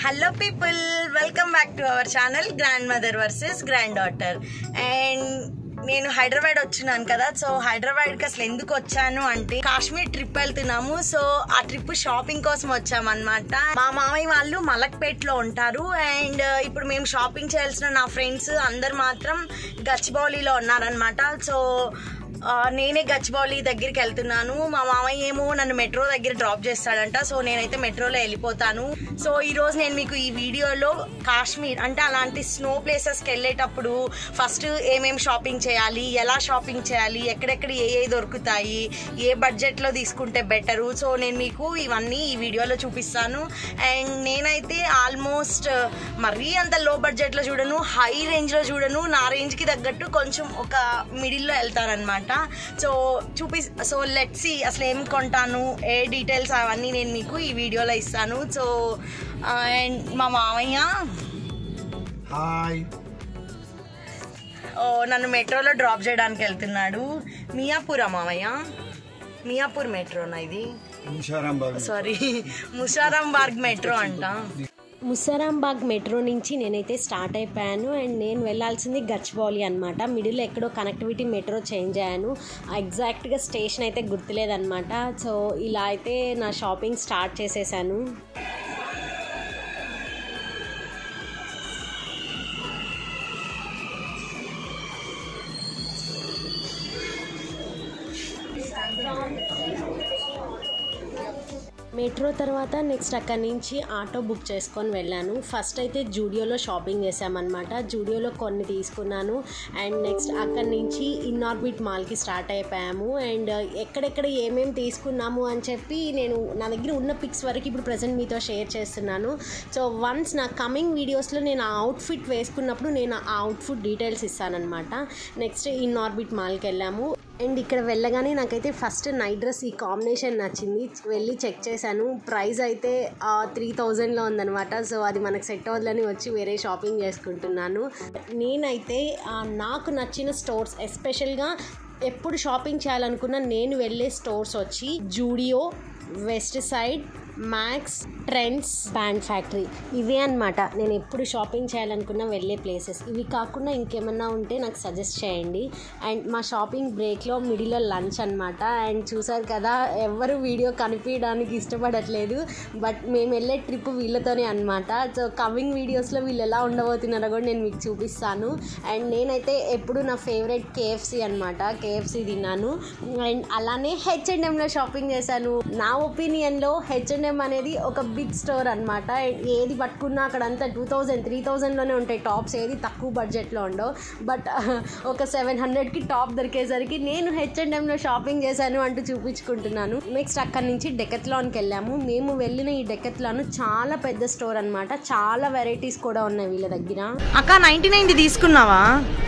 Hello people welcome back to our channel grandmother versus granddaughter and నేను హైదరాబాద్ వచ్చినాను కదా so హైదరాబాద్కి అసలు ఎందుకు వచ్చాను అంటే కాశ్మీర్ ట్రిప్ వెళ్తున్నాము సో ఆ ట్రిప్ షాపింగ్ కోసం వచ్చామన్నమాట మా మామయ్య వాళ్ళు మలక్పేట్లో ఉంటారు అండ్ ఇప్పుడు మేము షాపింగ్ చేయాల్సిన నా ఫ్రెండ్స్ అందరు మాత్రం గచ్చిబౌలిలో ఉన్నారనమాట సో ఆ, నేనే గచ్చిబౌలి దగ్గరికి వెళ్తున్నాను మా మామయ్య ఏమో నన్ను మెట్రో దగ్గర డ్రాప్ చేస్తాడంట సో నేనైతే మెట్రోలో వెళ్ళిపోతాను సో ఈ రోజు నేను మీకు ఈ వీడియోలో కాశ్మీర్ అంటే అలాంటి స్నో ప్లేసెస్కి వెళ్ళేటప్పుడు ఫస్ట్ ఏమేం షాపింగ్ చేయాలి ఎలా షాపింగ్ చేయాలి ఎక్కడెక్కడ ఏ ఏ దొరుకుతాయి ఏ బడ్జెట్లో తీసుకుంటే బెటరు సో నేను మీకు ఇవన్నీ ఈ వీడియోలో చూపిస్తాను అండ్ నేనైతే ఆల్మోస్ట్ మరీ అంత లో బడ్జెట్లో చూడను హై రేంజ్లో చూడను నా రేంజ్కి తగ్గట్టు కొంచెం ఒక మిడిల్లో వెళ్తానమాట సో చూపి సో లెట్ సి అసలు ఏం కొంటాను ఏ డీటెయిల్స్ అవన్నీ నేను మీకు ఈ వీడియోలో ఇస్తాను సో అండ్ మా మామయ్య హాయ్ ఓ, నన్ను మెట్రోలో డ్రాప్ చేయడానికి వెళ్తున్నాడు మియాపూరా మామయ్య మియాపూర్ మెట్రోనా ఇది ముషారాంబాగ్ సారీ ముషారాంబాగ్ మెట్రో అంట ముసరాంబాగ్ మెట్రో నుంచి నేనైతే స్టార్ట్ అయిపోయాను అండ్ నేను వెళ్ళాల్సింది గచ్చిబౌలి అనమాట మిడిల్ ఎక్కడో కనెక్టివిటీ మెట్రో చేంజ్ అయ్యాను ఎగ్జాక్ట్గా స్టేషన్ అయితే గుర్తులేదనమాట సో ఇలా అయితే నా షాపింగ్ స్టార్ట్ చేసేసాను మెట్రో తర్వాత నెక్స్ట్ అక్కడి నుంచి ఆటో బుక్ చేసుకొని వెళ్ళాను ఫస్ట్ అయితే జూడియోలో షాపింగ్ చేసామన్నమాట జూడియోలో కొన్ని తీసుకున్నాను అండ్ నెక్స్ట్ అక్కడి నుంచి ఇన్ఆర్బిట్ మాల్కి స్టార్ట్ అయిపోయాము అండ్ ఎక్కడెక్కడ ఏమేమి తీసుకున్నాము అని చెప్పి నేను నా దగ్గర ఉన్న పిక్స్ వరకు ఇప్పుడు ప్రజెంట్ మీతో షేర్ చేస్తున్నాను సో వన్స్ నా కమింగ్ వీడియోస్లో నేను ఆ అవుట్ఫిట్ వేసుకున్నప్పుడు నేను ఆ అవుట్ఫిట్ డీటెయిల్స్ ఇస్తానన్నమాట నెక్స్ట్ ఇన్ఆర్బిట్ మాల్కి వెళ్ళాము అండ్ ఇక్కడ వెళ్ళగానే నాకైతే ఫస్ట్ నైట్ డ్రెస్ ఈ కాంబినేషన్ నచ్చింది వెళ్ళి చెక్ చేశాను ప్రైస్ అయితే త్రీ థౌజండ్లో ఉందనమాట సో అది మనకు సెట్ అవ్వదని వచ్చి వేరే షాపింగ్ చేసుకుంటున్నాను నేనైతే ఆ, నాకు నచ్చిన స్టోర్స్ ఎస్పెషల్గా ఎప్పుడు షాపింగ్ చేయాలనుకున్నా నేను వెళ్ళే స్టోర్స్ వచ్చి Zudio Westside Max Trends Band Factory ఇవే అనమాట నేను ఎప్పుడు షాపింగ్ చేయాలనుకున్న వెళ్ళే ప్లేసెస్ ఇవి కాకుండా ఇంకేమన్నా ఉంటే నాకు సజెస్ట్ చేయండి అండ్ మా షాపింగ్ బ్రేక్లో మిడిల్లో లంచ్ అనమాట అండ్ చూసారు కదా ఎవరు వీడియో కనిపించడానికి ఇష్టపడట్లేదు బట్ మేము వెళ్ళే ట్రిప్ వీళ్ళతోనే అనమాట సో కమింగ్ వీడియోస్లో వీళ్ళు ఎలా ఉండబోతున్నారో కూడా నేను మీకు చూపిస్తాను అండ్ నేనైతే ఎప్పుడు నా ఫేవరెట్ కేఎఫ్సి అనమాట కేఎఫ్సి తిన్నాను అండ్ అలానే హెచ్ఎండ్ఎంలో షాపింగ్ చేశాను నా ఒపీనియన్లో హెచ్ఎండ్ఎం అనేది ఒక బిగ్ స్టోర్ అనమాట ఏది పట్టుకున్నా అక్కడంతా టూ థౌజండ్ త్రీ థౌజండ్లోనే ఉంటాయి టాప్స్ ఏది తక్కువ బడ్జెట్లో ఉండవు బట్ ఒక సెవెన్ హండ్రెడ్కి టాప్ దొరికేసరికి నేను హెచ్ఎండ్ఎంలో షాపింగ్ చేశాను అంటూ చూపించుకుంటున్నాను నెక్స్ట్ అక్కడి నుంచి డెకత్లాన్కి వెళ్ళాము మేము వెళ్ళిన ఈ డెకత్లాన్ చాలా పెద్ద స్టోర్ అనమాట చాలా వెరైటీస్ కూడా ఉన్నాయి వీళ్ళ దగ్గర అక్క నైన్టీ నైన్ తీసుకున్నావా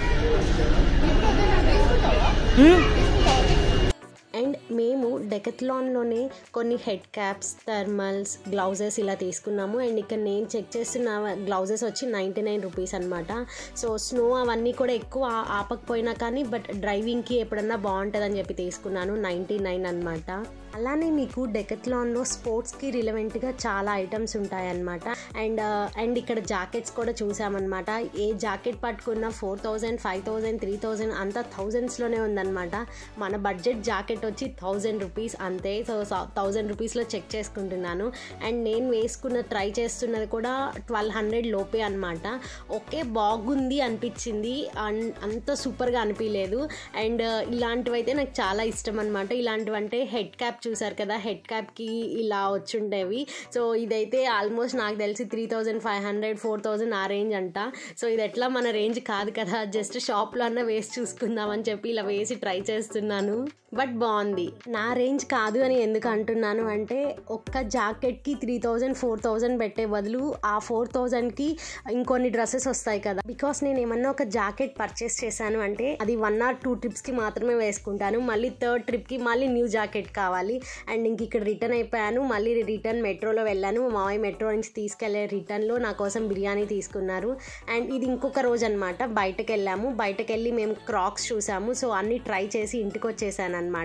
హ్మ్? అండ్ మేము డెకత్లాన్లోనే కొన్ని హెడ్ క్యాప్స్ థర్మల్స్ గ్లౌజెస్ ఇలా తీసుకున్నాము అండ్ ఇక్కడ నేను చెక్ చేస్తున్న గ్లౌజెస్ వచ్చి నైంటీ నైన్ రూపీస్ అనమాట సో స్నో అవన్నీ కూడా ఎక్కువ ఆ- ఆపకపోయినా కానీ బట్ డ్రైవింగ్కి ఎప్పుడన్నా బాగుంటుందని చెప్పి తీసుకున్నాను నైంటీ నైన్ అనమాట అలానే మీకు డెకత్లాన్లో స్పోర్ట్స్కి రిలవెంట్గా చాలా ఐటమ్స్ ఉంటాయన్నమాట అండ్ అండ్ ఇక్కడ జాకెట్స్ కూడా చూసామన్నమాట ఏ జాకెట్ పట్టుకున్నా four thousand five thousand three thousand అంతా థౌజండ్స్లోనే ఉందన్నమాట మన బడ్జెట్ జాకెట్ వచ్చి థౌజండ్ రూపీస్ అంతే సో థౌజండ్ రూపీస్లో చెక్ చేసుకుంటున్నాను అండ్ నేను వేసుకున్న ట్రై చేస్తున్నది కూడా ట్వెల్వ్ హండ్రెడ్ లోపే అనమాట ఓకే బాగుంది అనిపించింది అండ్ అంత సూపర్గా అనిపించలేదు అండ్ ఇలాంటివి అయితే నాకు చాలా ఇష్టం అనమాట ఇలాంటివి అంటే హెడ్ క్యాప్ చూసారు కదా హెడ్ క్యాప్కి ఇలా వచ్చుండేవి సో ఇదైతే ఆల్మోస్ట్ నాకు తెలిసి three thousand five hundred four thousand ఆ రేంజ్ అంట సో ఇది ఎట్లా మన రేంజ్ కాదు కదా జస్ట్ షాప్లో అన్న వేసి చూసుకుందాం అని చెప్పి ఇలా వేసి ట్రై చేస్తున్నాను బట్ బాగుంది నా రేంజ్ కాదు అని ఎందుకు అంటున్నాను అంటే ఒక్క జాకెట్కి త్రీ థౌజండ్ ఫోర్ థౌజండ్ పెట్టే బదులు ఆ ఫోర్ థౌజండ్కి ఇంకొన్ని డ్రెస్సెస్ వస్తాయి కదా బికాస్ నేను ఏమన్నా ఒక జాకెట్ పర్చేస్ చేశాను అంటే అది వన్ ఆర్ టూ ట్రిప్స్కి మాత్రమే వేసుకుంటాను మళ్ళీ థర్డ్ ట్రిప్కి మళ్ళీ న్యూ జాకెట్ కావాలి అండ్ ఇంక ఇక్కడ రిటర్న్ అయిపోయాను మళ్ళీ రిటర్న్ మెట్రోలో వెళ్ళాను మా మామయ్య మెట్రో నుంచి తీసుకెళ్లే రిటర్న్లో నా కోసం బిర్యానీ తీసుకున్నారు అండ్ ఇది ఇంకొక రోజు అనమాట బయటకు వెళ్ళాము బయటకు వెళ్ళి మేము క్రాక్స్ చూసాము సో అన్ని ట్రై చేసి ఇంటికి వచ్చేసాను అనమాట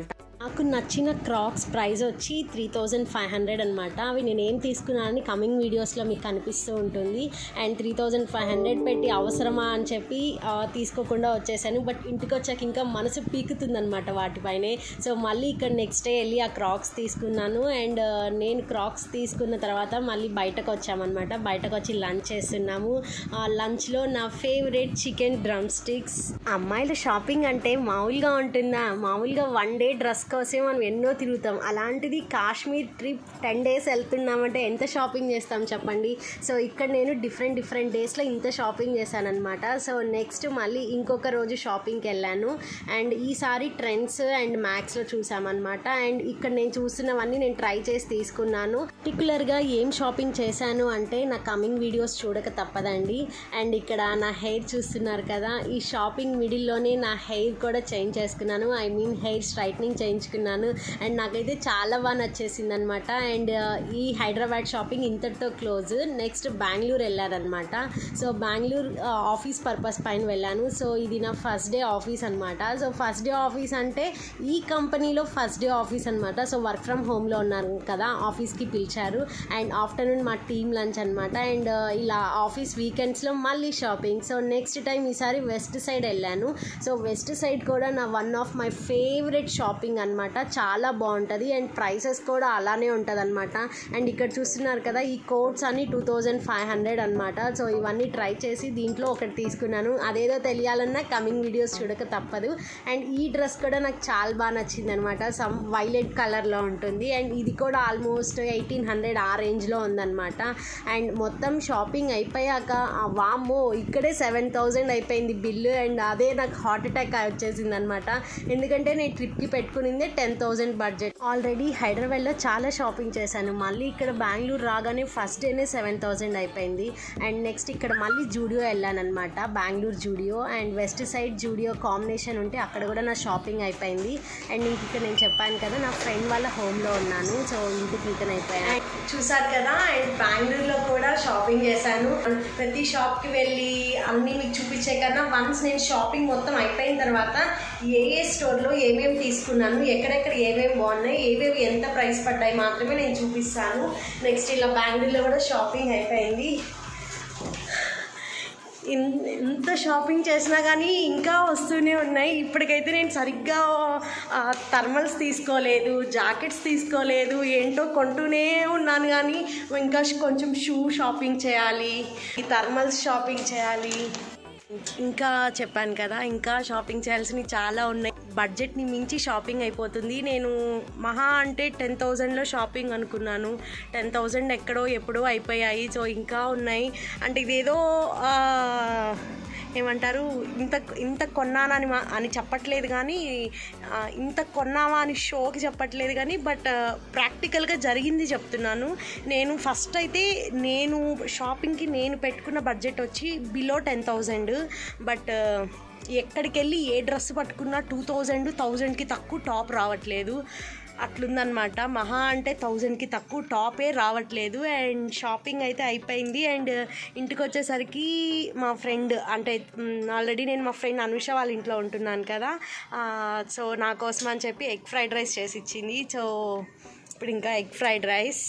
నాకు నచ్చిన క్రాక్స్ ప్రైస్ వచ్చి త్రీ థౌజండ్ ఫైవ్ హండ్రెడ్ అనమాట అవి నేను ఏం తీసుకున్నానని కమింగ్ వీడియోస్లో మీకు కనిపిస్తూ ఉంటుంది and three thousand five hundred పెట్టి అవసరమా అని చెప్పి ఆ, తీసుకోకుండా వచ్చేసాను బట్ ఇంటికి వచ్చాక ఇంకా మనసు పీకుతుంది అనమాట వాటిపైనే సో మళ్ళీ ఇక్కడ నెక్స్ట్ డే వెళ్ళి ఆ క్రాక్స్ తీసుకున్నాను అండ్ ఆ, నేను క్రాక్స్ తీసుకున్న తర్వాత మళ్ళీ బయటకు వచ్చామన్నమాట బయటకు వచ్చి లంచ్ చేస్తున్నాము ఆ లంచ్లో నా ఫేవరెట్ చికెన్ డ్రమ్ స్టిక్స్ అమ్మాయిల షాపింగ్ అంటే మామూలుగా ఉంటుందా మామూలుగా వన్ డే డ్రెస్ కోసమే మనం ఎన్నో తిరుగుతాం అలాంటిది కాశ్మీర్ ట్రిప్ టెన్ డేస్ వెళ్తున్నామంటే ఎంత షాపింగ్ చేస్తాం చెప్పండి సో ఇక్కడ నేను డిఫరెంట్ డిఫరెంట్ డేస్లో ఇంత షాపింగ్ చేశానమాట సో నెక్స్ట్ మళ్ళీ ఇంకొక రోజు షాపింగ్కి వెళ్ళాను అండ్ ఈసారి ట్రెండ్స్ అండ్ మ్యాక్స్లో చూసామన్నమాట అండ్ ఇక్కడ నేను చూస్తున్నవన్నీ నేను ట్రై చేసి తీసుకున్నాను పర్టికులర్గా ఏం షాపింగ్ చేశాను అంటే నా కమింగ్ వీడియోస్ చూడక తప్పదండి అండ్ ఇక్కడ నా హెయిర్ చూస్తున్నారు కదా ఈ షాపింగ్ మిడిల్లోనే నా హెయిర్ కూడా చేంజ్ చేసుకున్నాను ఐ మీన్ హెయిర్ స్ట్రైట్నింగ్ చేయించుకున్నాను అండ్ నాకైతే చాలా బాగా నచ్చేసింది అనమాట అండ్ ఈ హైదరాబాద్ షాపింగ్ ఇంతటితో క్లోజ్ నెక్స్ట్ బెంగళూరు వెళ్ళారనమాట సో బెంగళూరు ఆఫీస్ పర్పస్ పైన వెళ్ళాను సో ఇది నా ఫస్ట్ డే ఆఫీస్ అనమాట సో ఫస్ట్ డే ఆఫీస్ అంటే ఈ కంపెనీలో ఫస్ట్ డే ఆఫీస్ అనమాట సో వర్క్ ఫ్రమ్ హోమ్లో ఉన్నారు కదా ఆఫీస్కి పిలిచారు అండ్ ఆఫ్టర్నూన్ మా టీమ్ లంచ్ అనమాట అండ్ ఇలా ఆఫీస్ వీకెండ్స్లో మళ్ళీ షాపింగ్ సో నెక్స్ట్ టైం ఈసారి వెస్ట్ సైడ్ వెళ్ళాను సో వెస్ట్ సైడ్ కూడా నా one of my favourite shopping అనమాట చాలా బాగుంటుంది అండ్ ప్రైసెస్ కూడా అలానే ఉంటుంది అనమాట అండ్ ఇక్కడ చూస్తున్నారు కదా ఈ కోట్స్ అన్ని టూ థౌజండ్ ఫైవ్ హండ్రెడ్ అనమాట సో ఇవన్నీ ట్రై చేసి దీంట్లో ఒకటి తీసుకున్నాను అదేదో తెలియాలన్నా కమింగ్ వీడియోస్ చూడక తప్పదు అండ్ ఈ డ్రెస్ కూడా నాకు చాలా బాగా నచ్చింది అనమాట సమ్ వైలెట్ కలర్లో ఉంటుంది అండ్ ఇది కూడా ఆల్మోస్ట్ ఎయిటీన్ హండ్రెడ్ ఆ రేంజ్లో ఉందన్నమాట అండ్ మొత్తం షాపింగ్ అయిపోయాక ఆ వామ్మో ఇక్కడే సెవెన్ థౌజండ్ అయిపోయింది బిల్లు అండ్ అదే నాకు హార్ట్ అటాక్ వచ్చేసింది అనమాట ఎందుకంటే నేను ట్రిప్కి పెట్టుకునిందే టెన్ థౌజండ్ బడ్జెట్ ఆల్రెడీ హైదరాబాద్లో చాలా షాపింగ్ చేశాను మళ్ళీ ఇక్కడ బెంగళూరు రాగానే ఫస్ట్ డేనే సెవెన్ థౌజండ్ అయిపోయింది అండ్ నెక్స్ట్ ఇక్కడ మళ్ళీ జూడియో వెళ్ళానమాట Bengaluru Zudio and Westside Zudio combination ఉంటే అక్కడ కూడా నా షాపింగ్ అయిపోయింది అండ్ ఇంక ఇక్కడ నేను చెప్పాను కదా నా ఫ్రెండ్ వాళ్ళ హోమ్లో ఉన్నాను సో ఇంటికి రిటర్న్ అయిపోయాను చూసారు కదా అండ్ బెంగళూరులో కూడా షాపింగ్ చేశాను ప్రతి షాప్కి వెళ్ళి అన్నీ మీకు చూపించే కన్నా వన్స్ నేను షాపింగ్ మొత్తం అయిపోయిన తర్వాత ఏ ఏ స్టోర్లో ఏమేమి తీసుకున్నాను ఎక్కడెక్కడ ఏమేమి బాగున్నాయి ఏవేవి ఎంత ప్రైస్ పడ్డాయి మాత్రమే నేను చూపిస్తాను నెక్స్ట్ ఇలా బెంగళూరులో కూడా షాపింగ్ అయిపోయింది ఇన్- ఎంత షాపింగ్ చేసినా కానీ ఇంకా వస్తూనే ఉన్నాయి ఇప్పటికైతే నేను సరిగ్గా థర్మల్స్ తీసుకోలేదు జాకెట్స్ తీసుకోలేదు ఏంటో కొంటూనే ఉన్నాను కానీ ఇంకా కొంచెం షూ షాపింగ్ చేయాలి ఈ థర్మల్స్ షాపింగ్ చేయాలి ఇంకా చెప్పాను కదా ఇంకా షాపింగ్ చేయాల్సినవి చాలా ఉన్నాయి బడ్జెట్ని మించి షాపింగ్ అయిపోతుంది నేను మహా అంటే టెన్ థౌజండ్లో షాపింగ్ అనుకున్నాను టెన్ థౌజండ్ ఎక్కడో ఎప్పుడో అయిపోయాయి సో ఇంకా ఉన్నాయి అంటే ఇదేదో ఆ, ఏమంటారు ఇంత ఇంత కొన్నానని మా- అని చెప్పట్లేదు కానీ ఆ, ఇంత కొన్నావా అని షోకి చెప్పట్లేదు కానీ బట్ ప్రాక్టికల్గా జరిగింది చెప్తున్నాను నేను ఫస్ట్ అయితే నేను షాపింగ్కి నేను పెట్టుకున్న బడ్జెట్ వచ్చి బిలో టెన్ థౌజండ్ బట్ ఎక్కడికి వెళ్ళి ఏ డ్రెస్ పట్టుకున్నా టూ థౌజండ్ థౌజండ్కి తక్కువ టాప్ రావట్లేదు అట్లుందనమాట మహా అంటే థౌజండ్కి తక్కువ టాపే రావట్లేదు అండ్ షాపింగ్ అయితే అయిపోయింది అండ్ ఇంటికి వచ్చేసరికి మా ఫ్రెండ్ అంటే ఆల్రెడీ నేను మా ఫ్రెండ్ అనుష వాళ్ళ ఇంట్లో ఉంటున్నాను కదా సో నా కోసం అని చెప్పి ఎగ్ ఫ్రైడ్ రైస్ చేసి ఇచ్చింది సో ఇప్పుడు ఇంకా egg fried rice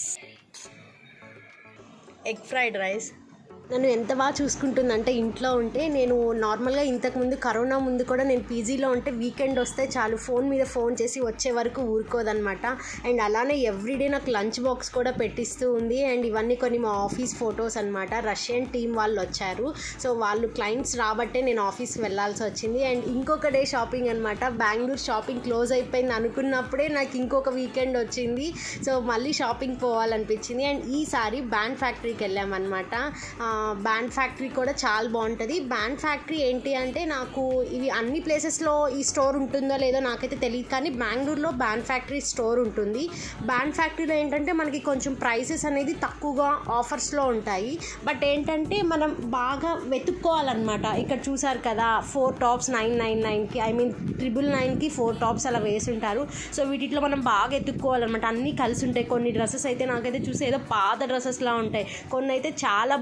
egg fried rice నన్ను ఎంత బాగా చూసుకుంటుందంటే ఇంట్లో ఉంటే నేను నార్మల్గా ఇంతకుముందు కరోనా ముందు కూడా నేను పీజీలో ఉంటే వీకెండ్ వస్తే చాలు ఫోన్ మీద ఫోన్ చేసి వచ్చే వరకు ఊరుకోదనమాట అండ్ అలానే ఎవ్రీడే నాకు లంచ్ బాక్స్ కూడా పెట్టిస్తూ ఉంది అండ్ ఇవన్నీ కొన్ని మా ఆఫీస్ ఫొటోస్ అనమాట రష్యన్ టీం వాళ్ళు వచ్చారు సో వాళ్ళు క్లయింట్స్ రాబట్టే నేను ఆఫీస్కి వెళ్ళాల్సి వచ్చింది అండ్ ఇంకొక డే షాపింగ్ అనమాట బెంగళూరు షాపింగ్ క్లోజ్ అయిపోయింది అనుకున్నప్పుడే నాకు ఇంకొక వీకెండ్ వచ్చింది సో మళ్ళీ షాపింగ్ పోవాలనిపించింది అండ్ ఈసారి బ్యాండ్ ఫ్యాక్టరీకి వెళ్ళామన్నమాట బ్యాండ్ ఫ్యాక్టరీ కూడా చాలా బాగుంటుంది బ్యాండ్ ఫ్యాక్టరీ ఏంటి అంటే నాకు ఇవి అన్ని ప్లేసెస్లో ఈ స్టోర్ ఉంటుందో లేదో నాకైతే తెలియదు కానీ బెంగళూరులో బ్యాండ్ ఫ్యాక్టరీ స్టోర్ ఉంటుంది బ్యాండ్ ఫ్యాక్టరీలో ఏంటంటే మనకి కొంచెం ప్రైసెస్ అనేది తక్కువగా ఆఫర్స్లో ఉంటాయి బట్ ఏంటంటే మనం బాగా వెతుక్కోవాలన్నమాట ఇక్కడ చూసారు కదా ఫోర్ టాప్స్ నైన్ నైన్ నైన్కి ఐ మీన్ ట్రిపుల్ నైన్కి ఫోర్ టాప్స్ అలా వేసి ఉంటారు సో వీటిలో మనం బాగా ఎత్తుక్కోవాలన్నమాట అన్నీ కలిసి ఉంటాయి కొన్ని డ్రెస్సెస్ అయితే నాకైతే చూసి ఏదో పాత డ్రెస్సెస్లా ఉంటాయి కొన్ని అయితే చాలా బాగుంటాయి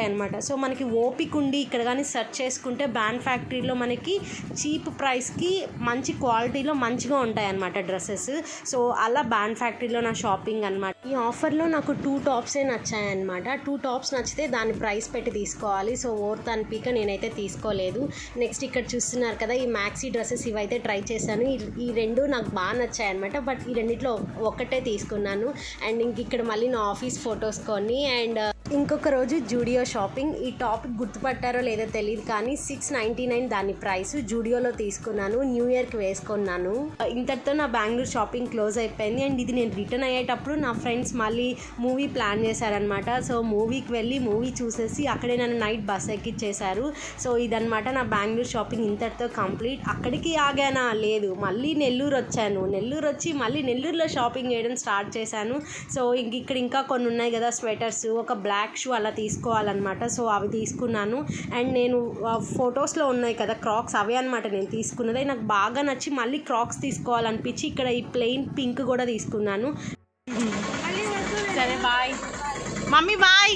అనమాట సో మనకి ఓపిక ఉండి ఇక్కడ కానీ సెర్చ్ చేసుకుంటే బ్యాండ్ ఫ్యాక్టరీలో మనకి చీప్ ప్రైస్కి మంచి క్వాలిటీలో మంచిగా ఉంటాయి అనమాట డ్రెస్సెస్ సో అలా బ్యాండ్ ఫ్యాక్టరీలో నా షాపింగ్ అనమాట ఈ ఆఫర్లో నాకు టూ టాప్సే నచ్చాయన్నమాట టూ టాప్స్ నచ్చితే దాని ప్రైస్ పెట్టి తీసుకోవాలి సో ఓర్త్ అనిపిక నేనైతే తీసుకోలేదు నెక్స్ట్ ఇక్కడ చూస్తున్నారు కదా ఈ మ్యాక్సీ డ్రెస్సెస్ ఇవైతే ట్రై చేశాను ఈ- ఈ రెండు నాకు బాగా నచ్చాయి అనమాట బట్ ఈ రెండిట్లో ఒక్కటే తీసుకున్నాను అండ్ ఇంక ఇక్కడ మళ్ళీ నా ఆఫీస్ ఫొటోస్ కొని అండ్ ఇంకొక రోజు జూడియో షాపింగ్ ఈ టాపిక్ గుర్తుపట్టారో లేదో తెలియదు కానీ సిక్స్ నైంటీ నైన్ దాని ప్రైస్ జూడియోలో తీసుకున్నాను న్యూ ఇయర్కి వేసుకున్నాను ఇంతటితో నా బెంగళూరు షాపింగ్ క్లోజ్ అయిపోయింది అండ్ ఇది నేను రిటర్న్ అయ్యేటప్పుడు నా ఫ్రెండ్స్ మళ్ళీ మూవీ ప్లాన్ చేశారనమాట సో మూవీకి వెళ్ళి మూవీ చూసేసి అక్కడే నన్ను నైట్ బస్ ఎక్కిచ్చేశారు సో ఇదనమాట నా బెంగళూరు షాపింగ్ ఇంతటితో కంప్లీట్ అక్కడికి ఆగానా లేదు మళ్ళీ నెల్లూరు వచ్చాను నెల్లూరు వచ్చి మళ్ళీ నెల్లూరులో షాపింగ్ చేయడం స్టార్ట్ చేశాను సో ఇంక ఇక్కడ ఇంకా కొన్ని ఉన్నాయి కదా స్వెటర్స్ ఒక బ్లాక్ షూ అలా తీసుకోవాలన్నమాట సో అవి తీసుకున్నాను అండ్ నేను ఫొటోస్లో ఉన్నాయి కదా క్రాక్స్ అవే అనమాట నేను తీసుకున్నది నాకు బాగా నచ్చి మళ్ళీ క్రాక్స్ తీసుకోవాలనిపించి ఇక్కడ ఈ ప్లెయిన్ పింక్ కూడా తీసుకున్నాను సరే బాయ్ మమ్మీ బాయ్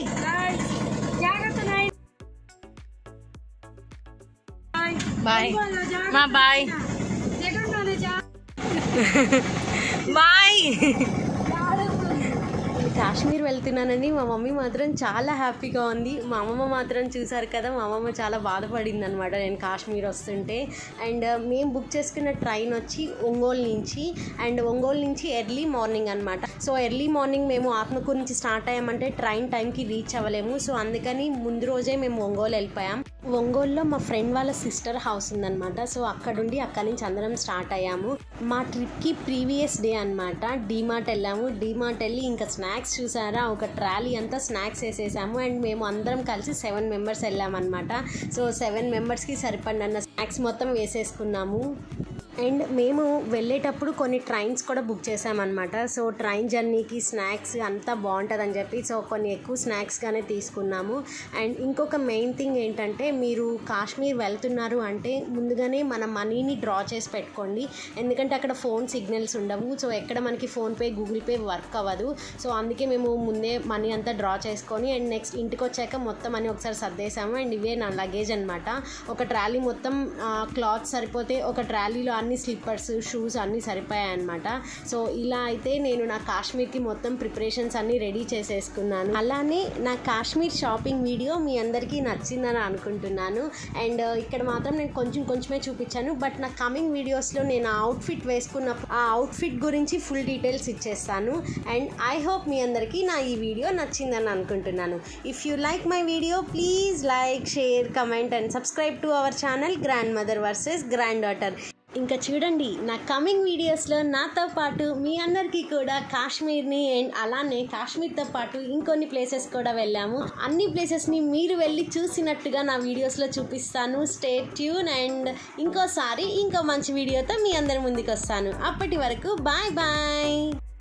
బాయ్ మా బాయ్ బాయ్ కాశ్మీర్ వెళ్తున్నానని మా మమ్మీ మాత్రం చాలా హ్యాపీగా ఉంది మా అమ్మమ్మ మాత్రం చూసారు కదా మా అమ్మమ్మ చాలా బాధపడింది అనమాట నేను కాశ్మీర్ వస్తుంటే అండ్ మేము బుక్ చేసుకున్న ట్రైన్ వచ్చి ఒంగోలు నుంచి అండ్ ఒంగోలు నుంచి ఎర్లీ మార్నింగ్ అనమాట సో ఎర్లీ మార్నింగ్ మేము ఆత్మకూరు నుంచి స్టార్ట్ అయ్యామంటే ట్రైన్ టైంకి రీచ్ అవ్వలేము సో అందుకని ముందు రోజే మేము ఒంగోలు వెళ్ళిపోయాం ఒంగోలులో మా ఫ్రెండ్ వాళ్ళ సిస్టర్ హౌస్ ఉందన్నమాట సో అక్కడుండి అక్కడి నుంచి అందరం స్టార్ట్ అయ్యాము మా ట్రిప్కి ప్రీవియస్ డే అనమాట డీమార్ట్ వెళ్ళాము డీమార్ట్ వెళ్ళి ఇంకా స్నాక్స్ చూసారా ఒక ట్రాలీ అంతా స్నాక్స్ వేసేసాము అండ్ మేము అందరం కలిసి సెవెన్ మెంబర్స్ వెళ్ళామన్నమాట సో సెవెన్ మెంబర్స్కి సరిపడిన స్నాక్స్ మొత్తం వేసేసుకున్నాము అండ్ మేము వెళ్ళేటప్పుడు కొన్ని ట్రైన్స్ కూడా బుక్ చేసామన్నమాట సో ట్రైన్ జర్నీకి స్నాక్స్ అంతా బాగుంటుందని చెప్పి సో కొన్ని ఎక్కువ స్నాక్స్గానే తీసుకున్నాము అండ్ ఇంకొక మెయిన్ థింగ్ ఏంటంటే మీరు కాశ్మీర్ వెళ్తున్నారు అంటే ముందుగానే మన మనీని డ్రా చేసి పెట్టుకోండి ఎందుకంటే అక్కడ ఫోన్ సిగ్నల్స్ ఉండవు సో ఎక్కడ మనకి ఫోన్పే గూగుల్ పే వర్క్ అవ్వదు సో అందుకే మేము ముందే మనీ అంతా డ్రా చేసుకొని అండ్ నెక్స్ట్ ఇంటికి వచ్చాక మొత్తం మనీ ఒకసారి సర్దేశాము అండ్ ఇవే నా లగేజ్ అనమాట ఒక ట్రాలీ మొత్తం క్లాత్ సరిపోతే ఒక ట్రాలీలో అన్ని స్లిప్పర్స్ షూస్ అన్నీ సరిపోయాయి అనమాట సో ఇలా అయితే నేను నా కాశ్మీర్కి మొత్తం ప్రిపరేషన్స్ అన్నీ రెడీ చేసేసుకున్నాను అలానే నా కాశ్మీర్ షాపింగ్ వీడియో మీ అందరికీ నచ్చిందని అనుకుంటున్నాను అండ్ ఇక్కడ మాత్రం నేను కొంచెం కొంచెమే చూపించాను బట్ నా కమింగ్ వీడియోస్లో నేను ఆ అవుట్ఫిట్ వేసుకున్న ఆ అవుట్ఫిట్ గురించి ఫుల్ డీటెయిల్స్ ఇచ్చేస్తాను అండ్ ఐ హోప్ మీ అందరికీ నా ఈ వీడియో నచ్చిందని అనుకుంటున్నాను if you like my video please like share comment and subscribe to our channel grandmother versus granddaughter ఇంకా చూడండి నా కమింగ్ వీడియోస్లో నాతో పాటు మీ అందరికీ కూడా కాశ్మీర్ని అండ్ అలానే కాశ్మీర్తో పాటు ఇంకొన్ని ప్లేసెస్ కూడా వెళ్ళాము అన్ని ప్లేసెస్ని మీరు వెళ్ళి చూసినట్టుగా నా వీడియోస్లో చూపిస్తాను స్టే ట్యూన్ అండ్ ఇంకోసారి ఇంకో మంచి వీడియోతో మీ అందరి ముందుకు వస్తాను అప్పటి వరకు బాయ్ బాయ్